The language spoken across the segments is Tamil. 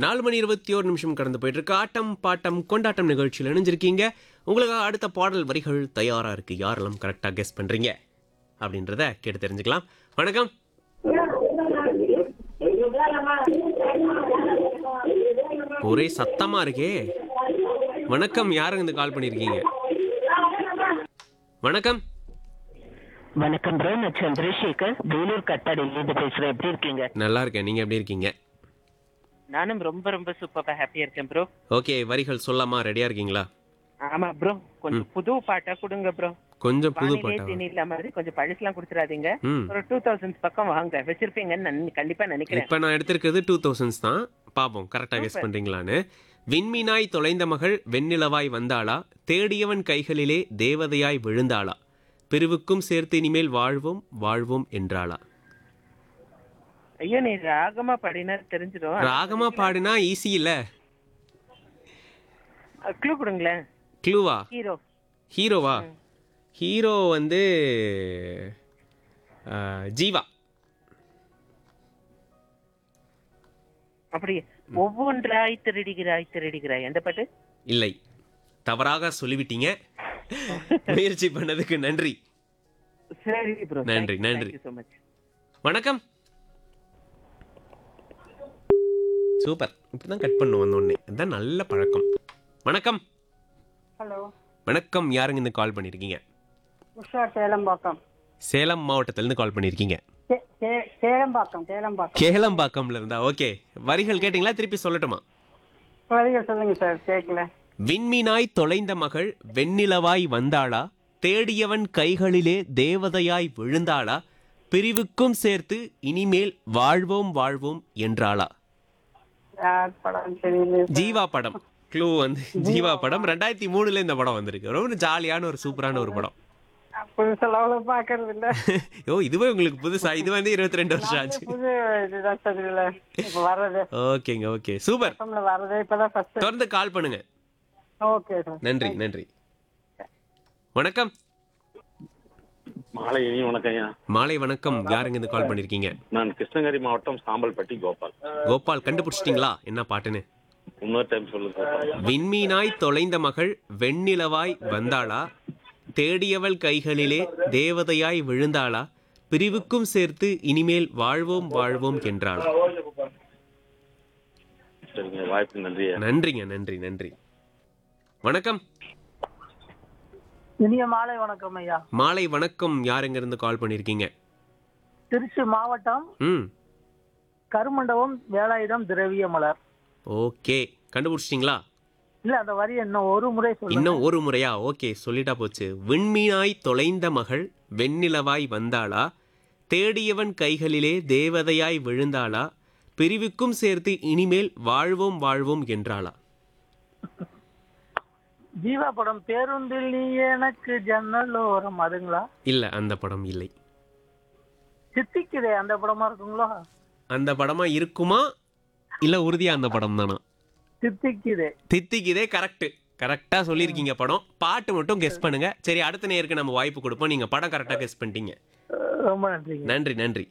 நாலு மணி இருபத்தி ஒரு நிமிஷம் கடந்து போயிட்டு இருக்கு ஆட்டம் பாட்டம் கொண்டாட்டம் நிகழ்ச்சியில் இணைஞ்சிருக்கீங்க உங்களுக்கு அடுத்த பாடல் வரிகள் தயாரா இருக்கு யாரெல்லாம் கரெக்டா கெஸ் பண்றீங்க அப்படின்றத கேட்டு தெரிஞ்சுக்கலாம் வணக்கம் ஒரே சத்தமா இருக்கே வணக்கம் யாருங்க இந்த கால் பண்ணிருக்கீங்க வணக்கம் வணக்கம் ப்ரோ நான் சந்திரசேகர் வேலூர் கட்டாடியிலிருந்து பேசுறேன் எப்படி இருக்கீங்க நல்லா இருக்கேன் நீங்க எப்படி இருக்கீங்க நானும் ரொம்ப ரொம்ப சூப்பரா ஹாப்பியா இருக்கேன் ப்ரோ ஓகே வரிகள் சொல்லாமா ரெடியா இருக்கீங்களா ஆமா ப்ரோ கொஞ்சம் புது பாட்டா கொடுங்க ப்ரோ கொஞ்சம் புது வானிலே பாட்டா திணில மாதிரி கொஞ்சம் பழசுலாம் கொடுத்துறாதீங்க ம் ஒரு டூ தௌசண்ட் பக்கம் வாங்க வச்சிருப்பீங்கன்னு நான் கண்டிப்பா நினைக்கிறேன் இப்போ நான் எடுத்திருக்கிறது டூ தௌசண்ட்ஸ் தான் பார்ப்போம் கரெக்டாக கெஸ் பண்ணுறீங்களான்னு விண்மீனாய் தொலைந்த மகள் வெண்ணிலவாய் வந்தாளா தேடியவன் கைகளிலே தேவதையாய் விழுந்தாளா பிரிவுக்கும் சேர்த்து இனிமேல் வாழ்வோம் வாழ்வோம் என்றாளா ஐயோ நீ ராகமா பாடினா தெரிஞ்சிடும் ராகமா பாடினா ஈஸி இல்ல க்ளூ கொடுங்களேன் க்ளூவா ஹீரோ ஹீரோவா ஹீரோ வந்து ஆ, ஜீவா அப்படி ஒவ்வொன்றாய் திருடுகிறாய் திருடுகிறாய் எந்த பாட்டு இல்லை தவறாக சொல்லிவிட்டீங்க முயற்சி பண்ணதுக்கு நன்றி சரி ப்ரோ நன்றி, நன்றி. ஸோ மச் வணக்கம் சூப்பர் இப்படிதான் கட் பண்ணு வந்தோடனே அதுதான் நல்ல பழக்கம் வணக்கம் ஹலோ வணக்கம் யாருங்க இந்த கால் பண்ணிருக்கீங்க உஷா சேலம்பாக்கம் சேலம் மாவட்டத்திலிருந்து கால் பண்ணிருக்கீங்க சே- சே- சேலம்பாக்கம் சேலம்பாக்கம் கேளம்பாக்கம்ல இருந்தா ஓகே வரிகள் கேட்டிங்களா திருப்பி சொல்லட்டுமா வரிகள் சொல்லுங்க சார் கேட்கல விண்மீனாய் தொலைந்த மகள் வெண்ணிலவாய் வந்தாளா தேடியவன் கைகளிலே தேவதையாய் விழுந்தாளா பிரிவுக்கும் சேர்த்து இனிமேல் வாழ்வோம் வாழ்வோம் என்றாளா யார் படம் தெரியல ஜீவா படம் க்ளூ வந்து ஜீவா படம் ரெண்டாயிரத்தி மூணுல இந்த படம் வந்திருக்கு ரொம்ப ஜாலியான ஒரு சூப்பரான ஒரு படம் புதுசில் அவ்வளோ பார்க்கறது இல்ல யோ இதுவே உங்களுக்கு புதுசா இது வந்து இருபத்தி ரெண்டு வருஷம் ஆச்சு புது இதுதான் தெரியல இப்போ வர்றது ஓகேங்க ஓகே சூப்பர் பக்கம்ல வர்றதே இப்பதான் ஃபர்ஸ்ட் தொடர்ந்து கால் பண்ணுங்க ஓகே சார் நன்றி நன்றி வணக்கம் மாலை இனி வணக்கம் ஐயா மாலை வணக்கம் யாருங்க இந்த கால் பண்ணிருக்கீங்க நான் கிருஷ்ணகிரி மாவட்டம் சாம்பல்பட்டி கோபால் கோபால் கண்டுபிடிச்சிட்டீங்களா என்ன பாட்டுன்னு இன்னொரு டைம் சொல்லுங்க சார் விண்மீனாய் தொலைந்த மகள் வெண்ணிலவாய் வந்தாளா தேடியவள் கைகளிலே தேவதையாய் விழுந்தாளா பிரிவுக்கும் சேர்த்து இனிமேல் வாழ்வோம் வாழ்வோம் என்றாளா சரிங்க வாய்ப்பு நன்றி ஐயா நன்றிங்க நன்றி நன்றி வணக்கம் இனிய மாலை வணக்கம் ஐயா மாலை வணக்கம் யாருங்க இருந்து கால் பண்ணிருக்கீங்க திருச்சி மாவட்டம் ம் கருமண்டபம் வேலாயுதம் திரவிய மலர் ஓகே கண்டுபிடிச்சிட்டிங்களா இல்ல அந்த வரி இன்னும் ஒரு முறை சொல்லுங்க இன்னும் ஒரு முறையா ஓகே சொல்லிட்டா போச்சு விண்மீனாய் தொலைந்த மகள் வெண்ணிலவாய் வந்தாளா தேடியவன் கைகளிலே தேவதையாய் விழுந்தாளா பிரிவுக்கும் சேர்த்து இனிமேல் வாழ்வோம் வாழ்வோம் என்றாளா ஜீவா படம் பேருந்தில் நீ எனக்கு ஜன்னல் ஓரம் அதுங்களா இல்ல அந்த படம் இல்லை சித்திக்குதே அந்த படமா இருக்குங்களா அந்த படமா இருக்குமா இல்ல உறுதியா அந்த படம் தானா சித்திக்குதே தித்திக்குதே கரெக்ட் கரெக்டா சொல்லியிருக்கீங்க படம் பாட்டு மட்டும் கெஸ் பண்ணுங்க சரி அடுத்த நேருக்கு நம்ம வாய்ப்பு கொடுப்போம் நீங்க படம் கரெக்டா கெஸ் பண்ணிட்டீங்க அஹ் ரொம்ப நன்றிங்க நன்றி நன்றி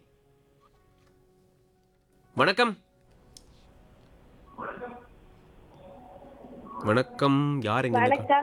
வணக்கம் வணக்கம் யாருங்க இந்த வணக்கம்